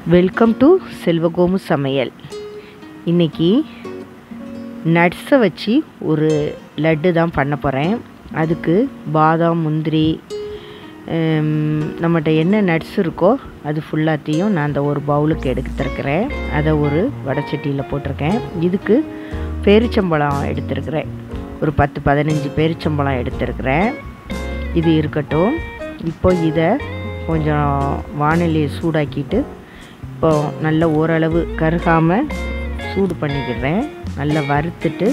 welcome to செல்வகோமு சமையல் இன்னைக்கு நட்ஸை வச்சு ஒரு லட்டு தான் பண்ண போகிறேன் அதுக்கு பாதாம் முந்திரி ஹம், நம்மகிட்ட என்ன நட்ஸ் இருக்கோ அது ஃபுல்லாத்தையும் நான் அந்த ஒரு பவுலுக்கு எடுத்துருக்கிறேன் அதை ஒரு வடைச்சட்டியில் போட்டிருக்கேன் இதுக்கு பேரிச்சம்பழம் எடுத்திருக்கிறேன் ஒரு பத்து பதினஞ்சு பேரிச்சம்பழம் எடுத்திருக்கிறேன் இது இருக்கட்டும் இப்போ இதை கொஞ்சம் வானிலையை சூடாக்கிட்டு இப்போ நல்ல ஓரளவு கருகாமல் சூடு பண்ணிக்கிறேன் நல்லா வறுத்துட்டு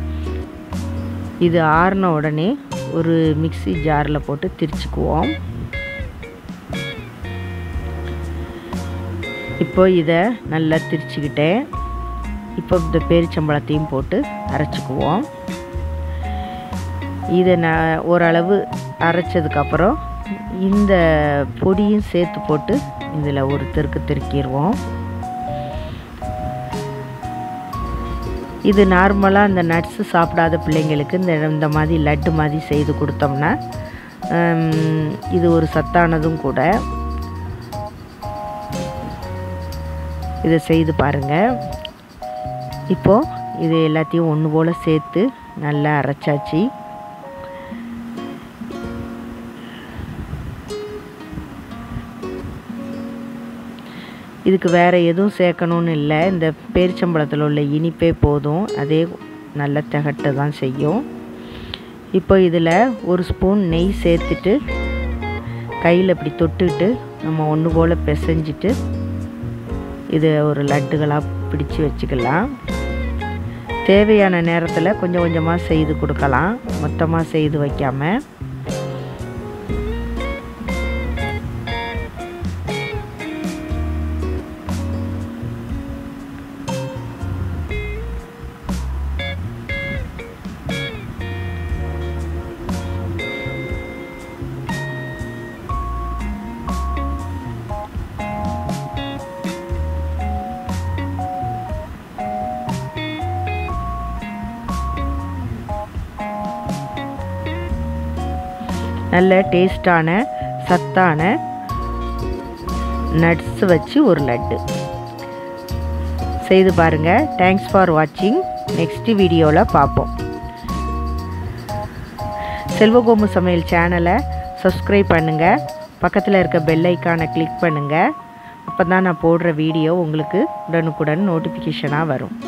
இது ஆறின உடனே ஒரு மிக்ஸி ஜாரில் போட்டு திரிச்சுக்குவோம் இப்போ இதை நல்லா திரிச்சுக்கிட்டேன் இப்போ இந்த பேரிச்சம்பழத்தையும் போட்டு அரைச்சிக்குவோம் இதை நான் ஓரளவு அரைச்சதுக்கப்புறம் இந்த பொடியும் சேர்த்து போட்டு இதில் ஒரு தெருக்கு தெருக்கிடுவோம் இது நார்மலாக இந்த நட்ஸு சாப்பிடாத பிள்ளைங்களுக்கு இந்த இந்த மாதிரி லட்டு மாதிரி செய்து கொடுத்தோம்னா ஹம், இது ஒரு சத்தானதும் கூட இதை செய்து பாருங்கள் இப்போது இது எல்லாத்தையும் ஒன்று போல் சேர்த்து நல்லா அரைச்சாச்சு இதுக்கு வேறு எதுவும் சேர்க்கணும்னு இல்லை இந்த பேரிச்சம்பழத்தில் உள்ள இனிப்பே போதும் அதே நல்ல திகட்ட தான் செய்யும் இப்போ இதில் ஒரு ஸ்பூன் நெய் சேர்த்துட்டு கையில் இப்படி தொட்டுட்டு நம்ம ஒன்று போல் பிசைஞ்சிட்டு இது ஒரு லட்டுகளாக பிடிச்சு வச்சுக்கலாம் தேவையான நேரத்தில் கொஞ்சம் கொஞ்சமாக செய்து கொடுக்கலாம் மொத்தமாக செய்து வைக்காமல் நல்ல டேஸ்டான சத்தான நட்ஸ் வச்சு ஒரு லட்டு செய்து பாருங்கள் தேங்க்ஸ் ஃபார் வாட்சிங் நெக்ஸ்ட் வீடியோவில் பார்ப்போம் செல்வகோமு சமையல் சேனலை சப்ஸ்கிரைப் பண்ணுங்கள் பக்கத்தில் இருக்க பெல் ஐக்கானை கிளிக் பண்ணுங்கள் அப்போ தான் நான் போடுற வீடியோ உங்களுக்கு உடனுக்குடன் நோட்டிஃபிகேஷனாக வரும்